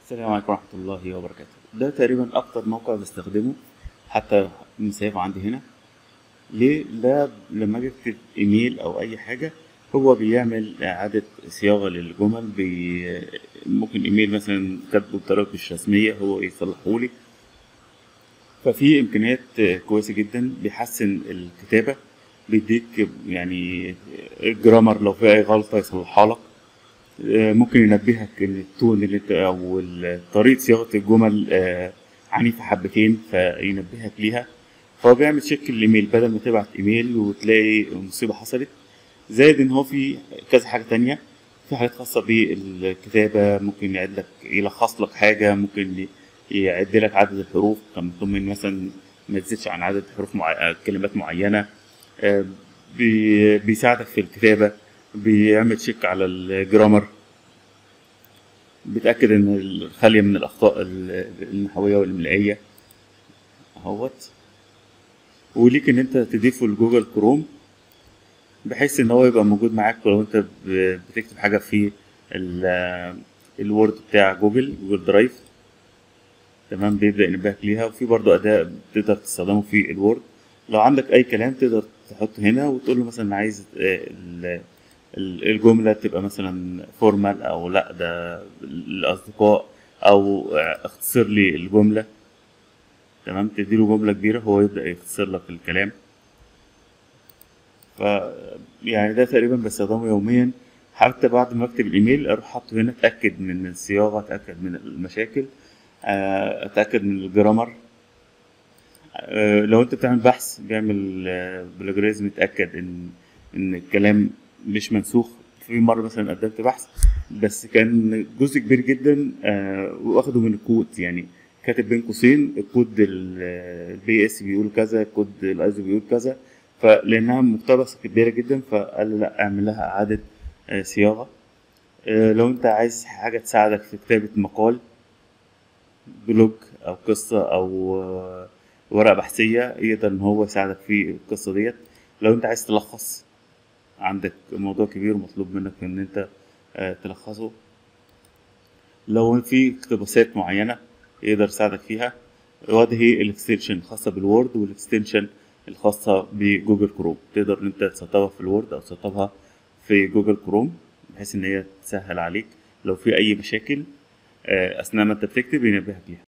السلام عليكم ورحمة الله وبركاته ده تقريبا أكتر موقع بستخدمه حتى مسايف عندي هنا ليه ده لما أجي أكتب إيميل أو أي حاجة هو بيعمل إعادة صياغة للجمل بي... ممكن إيميل مثلا كاتبه بطريقة مش رسمية هو يصلحهولي ففي إمكانيات كويسة جدا بيحسن الكتابة بيديك يعني الجرامر لو في أي غلطة يصلحها لك ممكن ينبهك ان التون اللي انت او طريقه صياغه الجمل عنيفه حبتين فينبهك ليها فهو بيعمل تشيك الايميل بدل ما تبعت ايميل وتلاقي مصيبه حصلت زائد ان هو في كذا حاجه تانية في حاجات خاصه بالكتابه ممكن يعد لك يلخص لك حاجه ممكن يعد لك عدد الحروف كان مطلوب من مثلا ما تزيدش عن عدد حروف مع... كلمات معينه بي... بيساعدك في الكتابه بيعمل تشيك على الجرامر بيتأكد إن خالية من الأخطاء النحوية والإملائية أهوت وليك إن أنت تضيفه لجوجل كروم بحيث إن هو يبقى موجود معاك لو أنت بتكتب حاجة في الوورد بتاع جوجل جوجل درايف تمام بيبدأ ينبهك ليها وفي برضه أداة تقدر تستخدمه في الوورد لو عندك أي كلام تقدر تحطه هنا وتقول له مثلا عايز الجملة تبقى مثلا فورمال أو لأ ده الأصدقاء أو اختصر لي الجملة تمام تديله جملة كبيرة هو يبدأ يختصر لك الكلام ف يعني ده تقريبا بستخدمه يوميا حتى بعد ما اكتب الايميل اروح حاطه هنا اتاكد من الصياغه اتاكد من المشاكل اتاكد من الجرامر لو انت بتعمل بحث بيعمل بلاجريزم يتاكد ان ان الكلام مش منسوخ في مره مثلا قدمت بحث بس كان جزء كبير جدا آه واخده من الكود يعني كاتب بين قوسين الكود البي اس بيقول كذا الكود الايزو بيقول كذا فلانها مقتبسه كبيره جدا فقال لي لا اعمل لها اعاده آه صياغه آه لو انت عايز حاجه تساعدك في كتابه مقال بلوج او قصه او ورقه بحثيه يقدر ان هو يساعدك في القصه ديت لو انت عايز تلخص عندك موضوع كبير مطلوب منك ان انت تلخصه لو في اقتباسات معينة يقدر يساعدك فيها وده هي الاكستنشن الخاصة بالوورد والاكستنشن الخاصة بجوجل كروم تقدر ان انت تسطبها في الوورد او تسطبها في جوجل كروم بحيث ان هي تسهل عليك لو في اي مشاكل اثناء ما انت بتكتب ينبهك ليها